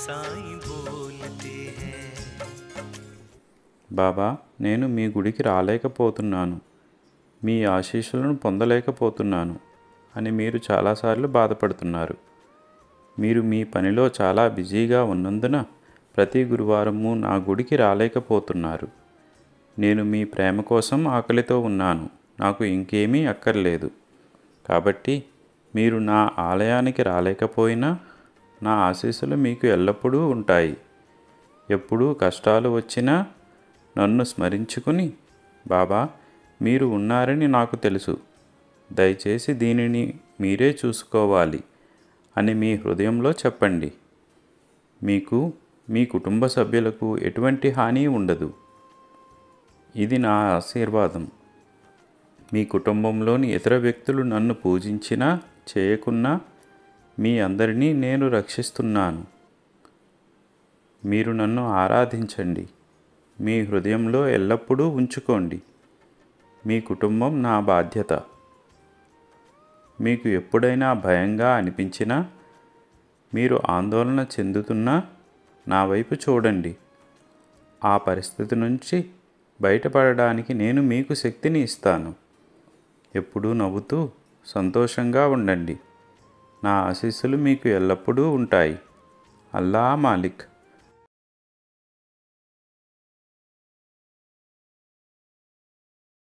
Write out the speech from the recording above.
साईं बोलते हैं బాబా నేను మీ గుడికి రాలేకపోతున్నాను మీ ఆశీస్సులను పొందలేకపోతున్నాను అని మీరు చాలాసార్లు బాధపడుతున్నారు మీరు మీ పనిలో చాలా బిజీగా ఉన్నందున ప్రతి గురువారము నా గుడికి రాలేకపోతున్నారు నేను మీ ప్రేమ కోసం ఆకలితో ఉన్నాను నాకు ఇంకేమీ అక్కర్లేదు కాబట్టి మీరు నా ఆలయానికి రాలేకపోయినా నా ఆశీస్సులు మీకు ఎల్లప్పుడూ ఉంటాయి ఎప్పుడూ కష్టాలు వచ్చినా నన్ను స్మరించుకుని బాబా మీరు ఉన్నారని నాకు తెలుసు దయచేసి దీనిని మీరే చూసుకోవాలి అని మీ హృదయంలో చెప్పండి మీకు మీ కుటుంబ సభ్యులకు ఎటువంటి హాని ఉండదు ఇది నా ఆశీర్వాదం మీ కుటుంబంలోని ఇతర వ్యక్తులు నన్ను పూజించినా చేయకున్నా మీ అందరినీ నేను రక్షిస్తున్నాను మీరు నన్ను ఆరాధించండి మీ హృదయంలో ఎల్లప్పుడూ ఉంచుకోండి మీ కుటుంబం నా బాధ్యత మీకు ఎప్పుడైనా భయంగా అనిపించినా మీరు ఆందోళన చెందుతున్నా నా వైపు చూడండి ఆ పరిస్థితి నుంచి బయటపడడానికి నేను మీకు శక్తిని ఇస్తాను ఎప్పుడూ నవ్వుతూ సంతోషంగా ఉండండి నా ఆశీస్సులు మీకు ఎల్లప్పుడూ ఉంటాయి అల్లా మాలిక్